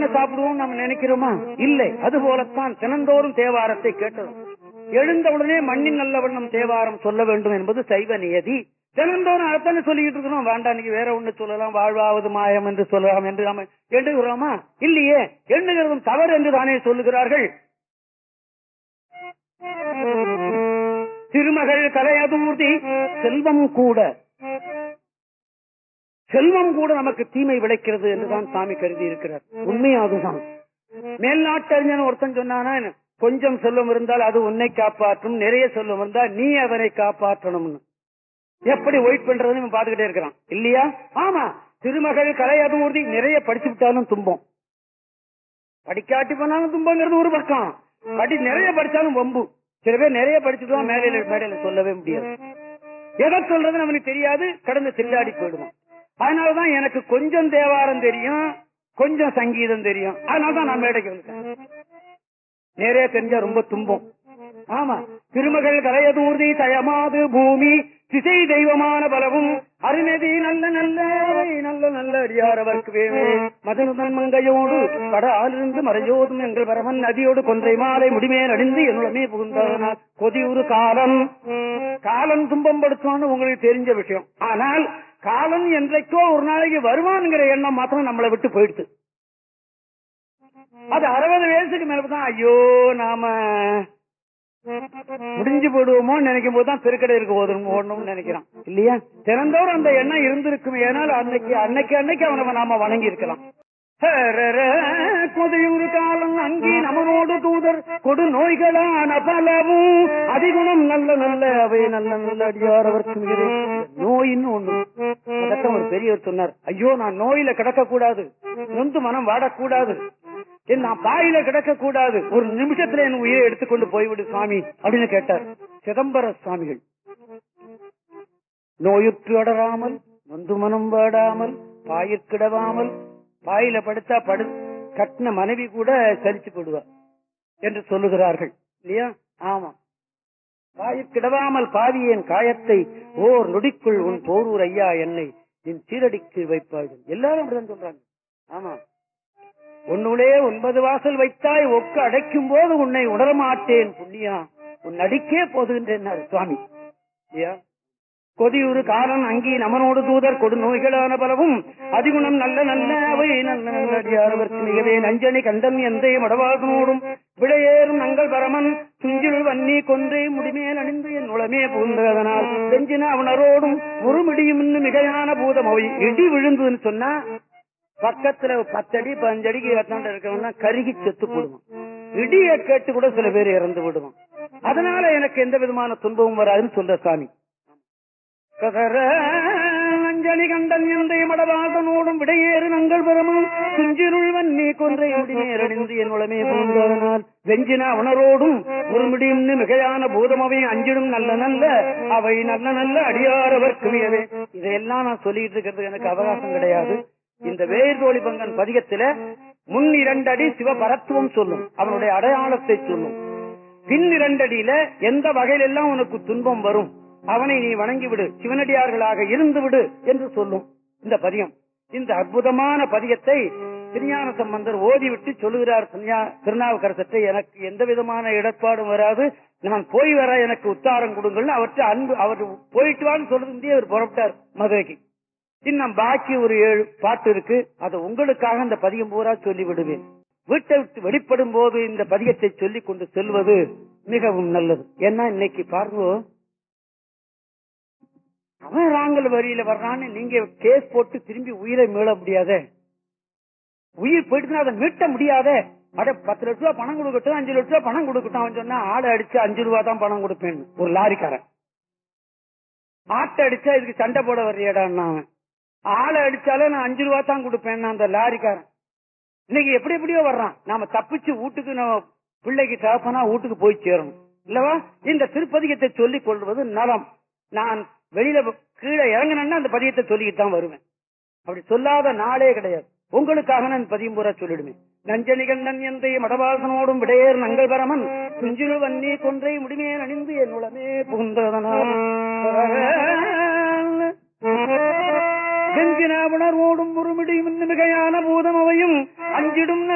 தானே சாப்பிடுவோம் நம்ம நினைக்கிறோமா இல்லை அது போலத்தான் தினந்தோறும் தேவாரத்தை கேட்டதும் எழுந்த உடனே மண்ணின் நல்ல வண்ணம் தேவாரம் சொல்ல வேண்டும் என்பது சைவ நியதி தினந்தோறும் அதைத்தானே சொல்லிக்கிட்டு இருக்கிறோம் வேண்டாம் நீங்க வேற ஒண்ணு சொல்லலாம் வாழ்வாவது மாயம் என்று சொல்லலாம் என்று நாம எண்ணுகிறோமா இல்லையே எண்ணுகிறதும் தவறு என்று தானே சொல்லுகிறார்கள் திருமகள் கலையதூர்தி செல்வம் கூட செல்வம் கூட நமக்கு தீமை விளைக்கிறது என்றுதான் சாமி கருதி இருக்கிறார் உண்மை அதுதான் மேல்நாட்டறிஞன் ஒருத்தன் சொன்னானா கொஞ்சம் செல்வம் இருந்தால் அது உன்னை காப்பாற்றும் நிறைய செல்வம் இருந்தால் நீ அதனை காப்பாற்றணும்னு எப்படி ஒயிட் பண்றதுன்னு இவன் பாத்துக்கிட்டே இருக்கிறான் இல்லையா ஆமா திருமகள் கலை அதூர்தி நிறைய படிச்சு விட்டாலும் துன்பம் படிக்காட்டி போனாலும் துன்பங்கிறது ஒரு பக்கம் படி நிறைய படிச்சாலும் வம்பு சில பேர் நிறைய படிச்சுட்டு மேடையில மேடையில சொல்லவே முடியாது எதை சொல்றது அவனுக்கு தெரியாது கடந்து திண்டாடி போயிடுவான் அதனாலதான் எனக்கு கொஞ்சம் தேவாரம் தெரியும் கொஞ்சம் சங்கீதம் தெரியும் அதனாலதான் நான் மேடைக்கு வந்துட்டேன் நிறைய தெரிஞ்சா ரொம்ப துன்பம் ஆமா திருமகள் கலையதூர்தி தயமாது பூமி திசை தெய்வமான பலவும் அருநதி நல்ல நல்ல நல்ல நல்ல அடியார் அவருக்கு வேணும் மதனுதன் மங்கையோடு பட ஆளிருந்து மறையோதும் எங்கள் பரமன் நதியோடு கொன்றை மாலை முடிமேல் அடிந்து என்னுடமே புகுந்ததனால் கொதியுறு காலம் காலம் துன்பம் படுத்துவான்னு உங்களுக்கு தெரிஞ்ச விஷயம் ஆனால் காலம் என்றைக்கோ ஒரு நாளைக்கு வருவான்ங்கிற எண்ணம் மாத்திரம் நம்மளை விட்டு போயிடுது அது அறுபது வயசுக்கு மேலதான் ஐயோ நாம முடிஞ்சு போடுவோமோ நினைக்கும் போதுதான் பெருக்கடை இருக்க போதும் ஓடணும்னு நினைக்கிறான் இல்லையா திறந்தோறும் அந்த எண்ணம் இருந்திருக்கும் ஏனால் அன்னைக்கு அன்னைக்கு அன்னைக்கு அவனை நாம வணங்கி இருக்கலாம் கொதையூறு காலம் அங்கி நமனோடு தூதர் கொடு நோய்களான பலவும் அதிகுணம் நல்ல நல்ல அவை நல்ல நல்ல அடியார் அவருக்கு நோயின்னு ஒண்ணு அதத்தான் ஒரு பெரியவர் சொன்னார் ஐயோ நான் நோயில கிடக்க கூடாது நொந்து மனம் வாடக்கூடாது நான் பாயில கிடக்க கூடாது ஒரு நிமிஷத்துல என் உயிரை எடுத்துக்கொண்டு போய்விடு சுவாமி அப்படின்னு கேட்டார் சிதம்பர சுவாமிகள் நோயுற்று அடராமல் நொந்து மனம் வாடாமல் பாயிற்கிடவாமல் பாயில படுத்தா படு கட்டின மனைவி கூட சரிச்சு போடுவா என்று சொல்லுகிறார்கள் இல்லையா ஆமா பாயிற்கிடவாமல் பாவியேன் காயத்தை ஓர் நொடிக்குள் உன் போரூர் ஐயா என்னை என் சீரடிக்கு வைப்பார்கள் எல்லாரும் அப்படிதான் சொல்றாங்க ஆமா உன்னுளே ஒன்பது வாசல் வைத்தாய் ஒக்க அடைக்கும் போது உன்னை உணரமாட்டேன் புண்ணியா உன் அடிக்கே போதுகின்றேன் சுவாமி இல்லையா கொதியூறு காலம் அங்கி நமனோடு தூதர் கொடு நோய்களான பலவும் அதிகுணம் நல்ல நல்ல அவை நல்ல நல்லடியாரவர்க்கு மிகவே நஞ்சனி கண்டன் எந்தை மடவாகனோடும் விடையேறும் நங்கள் பரமன் துஞ்சில் வன்னி கொன்றே முடிமேல் அணிந்து என் உளமே புகுந்ததனால் செஞ்சின அவனரோடும் ஒரு மிடியும் இன்னும் மிகையான பூதம் அவை இடி விழுந்துன்னு சொன்னா பக்கத்துல பத்தடி பஞ்சடிக்கு எத்தாண்ட இருக்கவன்னா கருகி செத்து போடுவான் இடிய கேட்டு கூட சில பேர் இறந்து விடுவான் அதனால எனக்கு எந்த விதமான துன்பமும் வராதுன்னு சொல்ற சாமி அஞ்சலி கண்டன் எந்தை மடவாசனோடும் விடையேறு நங்கள் பெருமும் குஞ்சிருள் வன்னி கொன்றை முடிநேரணிந்து என் உளமே பூந்ததனால் வெஞ்சின உணரோடும் ஒரு முடியும் மிகையான பூதமவை அஞ்சிடும் நல்ல நல்ல அவை நல்ல நல்ல அடியாரவர்க்கு மிகவே இதையெல்லாம் நான் சொல்லிட்டு இருக்கிறது எனக்கு அவகாசம் கிடையாது இந்த வேர்தோழி பங்கன் பதிகத்தில முன் இரண்டடி சிவபரத்துவம் சொல்லும் அவனுடைய அடையாளத்தை சொல்லும் பின் இரண்டடியில எந்த வகையிலெல்லாம் உனக்கு துன்பம் வரும் அவனை நீ வணங்கி விடு சிவனடியார்களாக இருந்து விடு என்று சொல்லும் இந்த பதியம் இந்த அற்புதமான பதியத்தை திருஞான சம்பந்தர் ஓதிவிட்டு சொல்லுகிறார் திருநாவுக்கரசத்தை எனக்கு எந்த விதமான இடர்பாடும் வராது நான் போய் வர எனக்கு உத்தாரம் கொடுங்கள் அவற்றை அன்பு அவர் போயிட்டு வான்னு சொல்றது அவர் புறப்பட்டார் மதுரைக்கு இன்னும் பாக்கி ஒரு ஏழு பாட்டு இருக்கு அதை உங்களுக்காக இந்த பதியம் பூரா சொல்லி விடுவேன் வீட்டை விட்டு வெளிப்படும் போது இந்த பதியத்தை சொல்லி கொண்டு செல்வது மிகவும் நல்லது ஏன்னா இன்னைக்கு பாருங்க அவன் ராங்கல் வரியில வர்றான்னு நீங்க கேஸ் போட்டு திரும்பி உயிரை மீள முடியாதே உயிர் போயிட்டுனா அதை மீட்ட முடியாதே அட பத்து லட்ச ரூபா பணம் கொடுக்கட்டும் அஞ்சு லட்ச ரூபா பணம் கொடுக்கட்டும் அவன் சொன்னா ஆடை அடிச்சு அஞ்சு ரூபா தான் பணம் கொடுப்பேன் ஒரு லாரிக்காரன் ஆட்டை அடிச்சா இதுக்கு சண்டை போட வர்றியடான்னு அவன் ஆளை அடிச்சாலே நான் அஞ்சு ரூபா தான் கொடுப்பேன் அந்த லாரிக்காரன் இன்னைக்கு எப்படி எப்படியோ வர்றான் நாம தப்பிச்சு வீட்டுக்கு நம்ம பிள்ளைக்கு தகப்பனா வீட்டுக்கு போய் சேரணும் இல்லவா இந்த திருப்பதிகத்தை சொல்லிக் கொள்வது நலம் நான் வெளியில கீழே இறங்கினா அந்த பதியத்தை சொல்லிக்கிட்டு தான் வருவேன் அப்படி சொல்லாத நாளே கிடையாது உங்களுக்காக நான் பதியம் பூரா சொல்லிடுவேன் நஞ்சனிகண்டன் எந்தை மடவாசனோடும் விடையேர் நங்கள் பரமன் குஞ்சிலு வன்னி கொன்றை முடிமேல் அணிந்து என் உளமே புகுந்ததனால் வெஞ்சின உணர்வோடும் ஒரு மிடியும் மிகையான பூதம் அவையும் அஞ்சிடும்